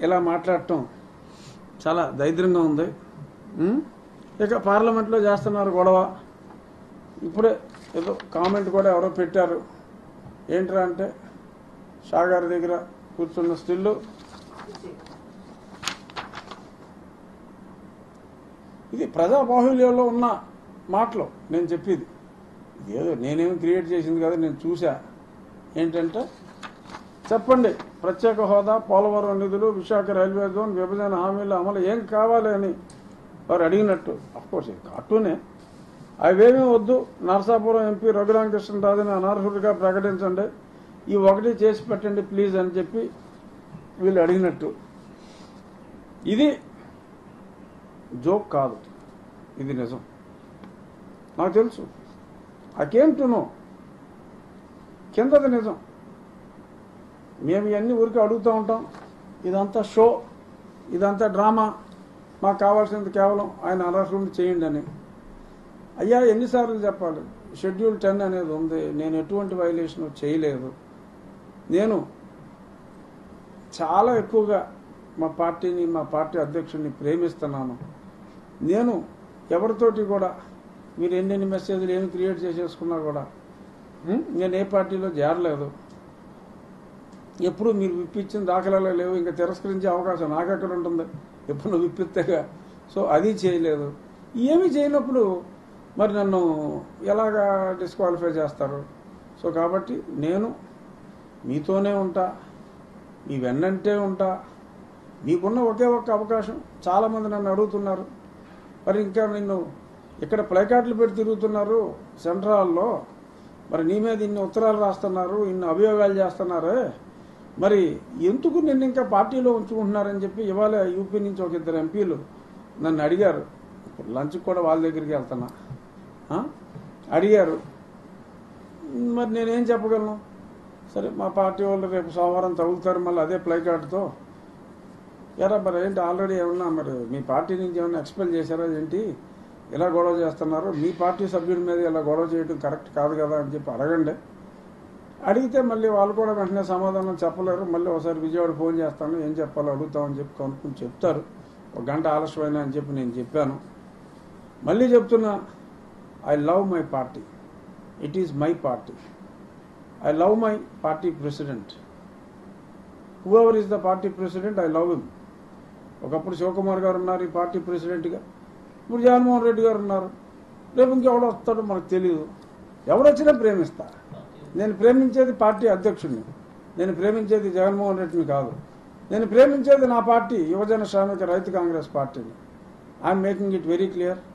ఇలా మాట్లాడటం చాలా దైద్యంగా ఉంది ఉం? ఇక పార్లమెంట్లో చేస్తున్నారు గొడవ ఇప్పుడే ఏదో కామెంట్ కూడా ఎవరో పెట్టారు ఏంట్రా అంటే షా గారి దగ్గర కూర్చున్న స్టిల్లు ఇది ప్రజా బాహుల్యంలో ఉన్న మాటలు నేను చెప్పేది ఏదో నేనేమి క్రియేట్ చేసింది కదా నేను చూసా ఏంటంటే చెప్పండి ప్రత్యేక హోదా పోలవరం నిధులు విశాఖ రైల్వే జోన్ విభజన హామీల అమలు ఏం కావాలి అని వారు అడిగినట్టు అఫ్కోర్స్ కార్టూనే అవేమీ వద్దు నరసాపురం ఎంపీ రఘురామకృష్ణరాజుని అనర్హుడిగా ప్రకటించండి ఈ ఒకటి చేసి పెట్టండి ప్లీజ్ అని చెప్పి వీళ్ళు అడిగినట్టు ఇది జోక్ కాదు ఇది నిజం నాకు తెలుసు ఐ కేమ్ టు నో కిందది నిజం మేము ఇవన్నీ ఊరికి అడుగుతూ ఉంటాం ఇదంతా షో ఇదంతా డ్రామా మాకు కావాల్సింది కేవలం ఆయన అనర్హుడిని చేయండి అని అయ్యా ఎన్నిసార్లు చెప్పాలి షెడ్యూల్ టెన్ అనేది ఉంది నేను ఎటువంటి వైలేషన్ చేయలేదు నేను చాలా ఎక్కువగా మా పార్టీని మా పార్టీ అధ్యక్షుడిని ప్రేమిస్తున్నాను నేను ఎవరితోటి కూడా మీరు ఎన్నెన్ని మెసేజ్లు ఏమి క్రియేట్ చేసేసుకున్నా కూడా ఉం? నేను ఏ పార్టీలో చేరలేదు ఎప్పుడు మీరు విప్పించిన దాఖలాలు లేవు ఇంకా తిరస్కరించే అవకాశం నాకెక్కడ ఉంటుంది ఎప్పుడు నువ్వు విప్పిస్తేగా సో అది చేయలేదు ఏమీ చేయనప్పుడు మరి నన్ను ఎలాగా డిస్క్వాలిఫై చేస్తారు సో కాబట్టి నేను మీతోనే ఉంటా మీ వెన్నంటే ఉంటా మీకున్న ఒకే ఒక్క అవకాశం చాలామంది నన్ను అడుగుతున్నారు మరి ఇంకా నిన్ను ఇక్కడ ప్లైకార్డులు పెట్టి తిరుగుతున్నారు సెంట్రల్లో మరి నీ మీద ఇన్ని ఉత్తరాలు రాస్తున్నారు ఇన్ని అభియోగాలు చేస్తున్నారే మరి ఎందుకు నిన్ను ఇంకా పార్టీలో ఉంచుకుంటున్నారని చెప్పి ఇవాళ యూపీ నుంచి ఒక ఇద్దరు ఎంపీలు నన్ను అడిగారు ఇప్పుడు లంచ్కి కూడా వాళ్ళ దగ్గరికి వెళ్తున్నా ఆ? అడిగారు మరి నేనేం చెప్పగలను సరే మా పార్టీ వాళ్ళు రేపు సోమవారం తగులుతారు మళ్ళీ అదే ప్లైకార్డుతో ఎరా మరి ఏంటి ఆల్రెడీ ఏమన్నా మరి మీ పార్టీ నుంచి ఏమన్నా ఎక్స్పెల్ చేశారా ఏంటి ఇలా గొడవ చేస్తున్నారు మీ పార్టీ సభ్యుడి మీద ఇలా గొడవ చేయడం కరెక్ట్ కాదు కదా అని చెప్పి అడగండి అడిగితే మళ్ళీ వాళ్ళు కూడా వెంటనే సమాధానం చెప్పలేరు మళ్ళీ ఒకసారి విజయవాడ ఫోన్ చేస్తాను ఏం చెప్పాలో అడుగుతామని చెప్పి కనుక్కొని చెప్తారు ఒక గంట ఆలస్యమైనా అని చెప్పి నేను చెప్పాను మళ్ళీ చెప్తున్నా I love my party it is my party I love my party president whoever is the party president I love him ఒకప్పుడు శివకుమార్ గారు ఉన్నారు ఈ పార్టీ ప్రెసిడెంట్గా ఇప్పుడు జగన్మోహన్ రెడ్డి గారు ఉన్నారు రేపు ఇంకెవడో వస్తాడో మనకు తెలియదు ఎవడొచ్చినా ప్రేమిస్తా నేను ప్రేమించేది పార్టీ అధ్యక్షుడిని నేను ప్రేమించేది జగన్మోహన్ రెడ్డిని కాదు నేను ప్రేమించేది నా పార్టీ యువజన శ్రామిక రైతు కాంగ్రెస్ పార్టీని I'm making it very clear